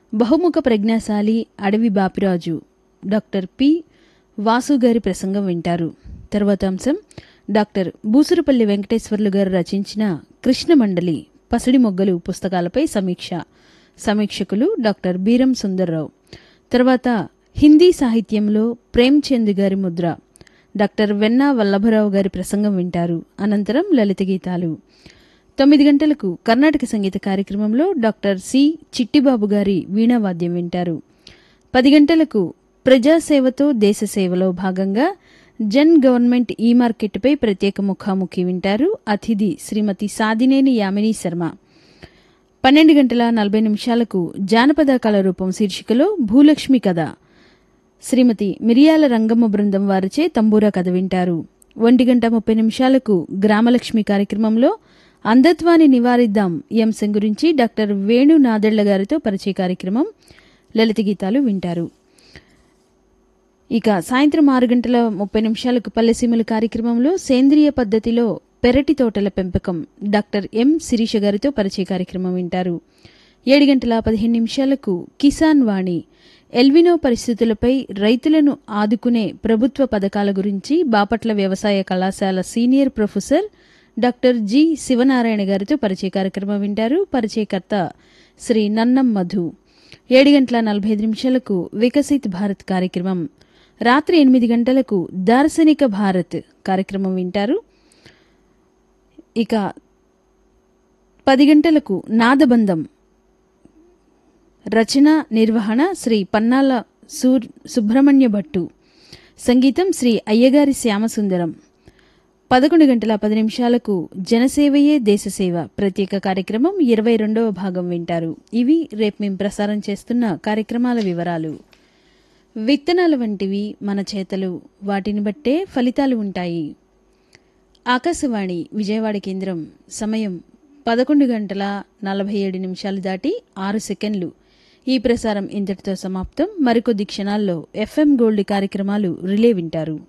బహుముఖ ప్రజ్ఞాశాలి అడవి Bapiraju doctor P Vasu గారి ప్రసంగం వింటారు తర్వాత అంశం డాక్టర్ బూసురపల్లి వెంకటేశ్వర్లు గారు రచించిన కృష్ణమండలి పసిడి మొగ్గలు పుస్తకాలపై సమీక్ష సమీక్షకులు డాక్టర్ బీరం సుందర్రావు తర్వాత హిందీ సాహిత్యంలో ప్రేమ్చంద్ గారి ముద్ర డాక్టర్ వెన్నా వల్లభరావు గారి ప్రసంగం వింటారు అనంతరం లలిత గీతాలు తొమ్మిది గంటలకు కర్ణాటక సంగీత కార్యక్రమంలో డాక్టర్ సి చిట్టిబాబు గారి వీణావాద్యం వింటారు పది గంటలకు ప్రజాసేవతో దేశ సేవలో భాగంగా జన్ గవర్నమెంట్ ఈ మార్కెట్పై ప్రత్యేక ముఖాముఖి వింటారు అతిథి శ్రీమతి సాదినేని యామిని శర్మ పన్నెండు గంటల నలభై నిమిషాలకు జానపద కళారూపం శీర్షికలో భూలక్ష్మి కథ శ్రీమతి మిరియాల రంగమ్మ బృందం వారిచే తంబూరా కథ వింటారు ఒంటి గంట ముప్పై నిమిషాలకు గ్రామలక్ష్మి కార్యక్రమంలో అంధత్వాన్ని నివారిద్దాం ఈ అంశం గురించి డాక్టర్ వేణు నాదెళ్ల గారితో పరిచయ కార్యక్రమం లలిత గీతాలు వింటారు ఇక సాయంత్రం ఆరు గంటల ముప్పై నిమిషాలకు పల్లెసీమల కార్యక్రమంలో సేంద్రియ పద్ధతిలో పెరటి తోటల పెంపకం డాక్టర్ ఎం శిరీష గారితో పరిచయ కార్యక్రమం వింటారు ఏడు గంటల పదిహేను నిమిషాలకు కిసాన్ వాణి ఎల్వినో పరిస్థితులపై రైతులను ఆదుకునే ప్రభుత్వ పథకాల గురించి బాపట్ల వ్యవసాయ కళాశాల senior professor doctor G Sivanarayana గారితో పరిచయ కార్యక్రమం వింటారు పరిచయకర్త శ్రీ నన్నం మధు ఏడు గంటల నలభై ఐదు నిమిషాలకు వికసిత్ భారత్ కార్యక్రమం రాత్రి ఎనిమిది గంటలకు దార్శనిక భారత్ కార్యక్రమం వింటారు ఇక పది గంటలకు నాదబంధం రచన నిర్వహణ శ్రీ పన్నాల సూర్ సుబ్రహ్మణ్య భట్టు సంగీతం శ్రీ అయ్యగారి శ్యామసుందరం పదకొండు గంటల పది నిమిషాలకు జనసేవయే దేశసేవ ప్రత్యేక కార్యక్రమం ఇరవై రెండవ భాగం వింటారు ఇవి రేపు మేము ప్రసారం చేస్తున్న కార్యక్రమాల వివరాలు విత్తనాలు వంటివి మన చేతలు వాటిని బట్టే ఫలితాలు ఉంటాయి ఆకాశవాణి విజయవాడ కేంద్రం సమయం పదకొండు గంటల నలభై ఏడు నిమిషాలు దాటి ఆరు సెకండ్లు ఈ ప్రసారం ఇంతటితో సమాప్తం మరికొద్ది క్షణాల్లో ఎఫ్ఎం గోల్డ్ కార్యక్రమాలు రిలే వింటారు